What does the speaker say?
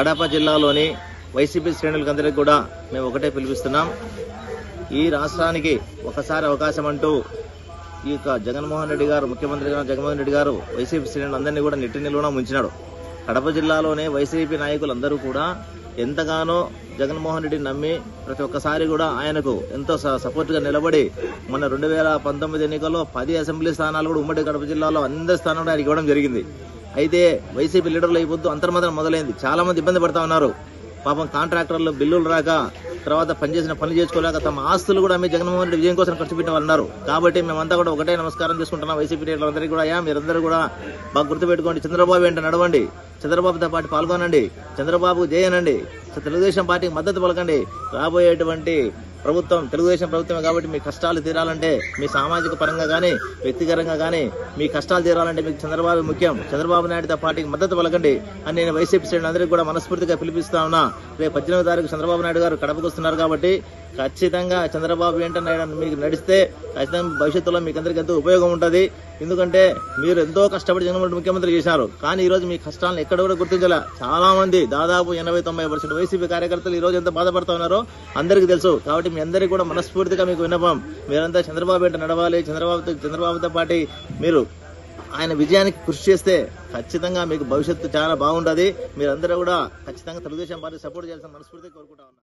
కడప జిల్లాలోని వైసీపీ శ్రేణులకందరికీ కూడా మేము ఒకటే పిలిపిస్తున్నాం ఈ రాష్ట్రానికి ఒకసారి అవకాశం అంటూ ఈ యొక్క జగన్మోహన్ రెడ్డి గారు ముఖ్యమంత్రి గారు జగన్మోహన్ రెడ్డి గారు వైసీపీ శ్రేణులందరినీ కూడా నెట్టి నిలువన ముంచినాడు కడప జిల్లాలోనే వైసీపీ నాయకులందరూ కూడా ఎంతగానో జగన్మోహన్ రెడ్డిని నమ్మి ప్రతి ఒక్కసారి కూడా ఆయనకు ఎంతో స- సపోర్ట్గా నిలబడి మొన్న రెండు వేల పంతొమ్మిది ఎన్నికల్లో పది అసెంబ్లీ స్థానాలు కూడా ఉమ్మడి కడప జిల్లాలో అందరి స్థానాలు ఆయనకి ఇవ్వడం జరిగింది అయితే వైసీపీ లీడర్లు అయిపోద్దు అంతర్మాత్రం మొదలైంది చాలా మంది ఇబ్బంది పడతా ఉన్నారు పాపం కాంట్రాక్టర్లు బిల్లులు రాక తర్వాత పనిచేసిన పనులు చేసుకోలేక తమ ఆస్తులు కూడా మీ జగన్మోహన్ రెడ్డి విజయం కోసం ఖర్చు పెట్టిన వాళ్ళు ఉన్నారు కాబట్టి మేమంతా కూడా ఒకటే నమస్కారం చేసుకుంటున్నాం వైసీపీ లీడర్లందరికీ కూడా అయ్యా మీరందరూ కూడా బాగా గుర్తుపెట్టుకోండి చంద్రబాబు వెంట నడవండి చంద్రబాబుతో పాటు పాల్గొనండి చంద్రబాబు జయనండి తెలుగుదేశం పార్టీకి మద్దతు పలకండి రాబోయేటువంటి ప్రభుత్వం తెలుగుదేశం ప్రభుత్వమే కాబట్టి మీ కష్టాలు తీరాలంటే మీ సామాజిక పరంగా కానీ వ్యక్తిగతంగా కానీ మీ కష్టాలు తీరాలంటే మీకు చంద్రబాబు ముఖ్యం చంద్రబాబు నాయుడుతో పార్టీకి మద్దతు పలకండి అని నేను వైసీపీ శ్రేణులందరికీ కూడా మనస్ఫూర్తిగా పిలిపిస్తా ఉన్నా రేపు పద్దెనిమిది తారీఖు చంద్రబాబు నాయుడు గారు కడపకు వస్తున్నారు కాబట్టి ఖచ్చితంగా చంద్రబాబు ఏంటన్నా మీకు నడిస్తే ఖచ్చితంగా భవిష్యత్తులో మీకు అందరికీ ఎంతో ఉపయోగం ఉంటుంది ఎందుకంటే మీరు ఎంతో కష్టపడి జగన్మోహన్ రెడ్డి ముఖ్యమంత్రి చేశారు కానీ ఈ రోజు మీ కష్టాలను ఎక్కడ కూడా గుర్తించాల చాలా మంది దాదాపు ఎనభై తొంభై పర్సెంట్ వైసీపీ కార్యకర్తలు ఈ రోజు ఎంత బాధపడుతూ ఉన్నారో అందరికీ తెలుసు కాబట్టి మీ అందరికీ కూడా మనస్ఫూర్తిగా మీకు విన్నపం మీరంతా చంద్రబాబు వెంట నడవాలి చంద్రబాబుతో చంద్రబాబుతో పాటు మీరు ఆయన విజయానికి కృషి చేస్తే ఖచ్చితంగా మీకు భవిష్యత్తు చాలా బాగుంటుంది మీరందరూ కూడా ఖచ్చితంగా తెలుగుదేశం పార్టీ సపోర్ట్ చేయాల్సిన మనస్ఫూర్తిగా కోరుకుంటా ఉన్నాను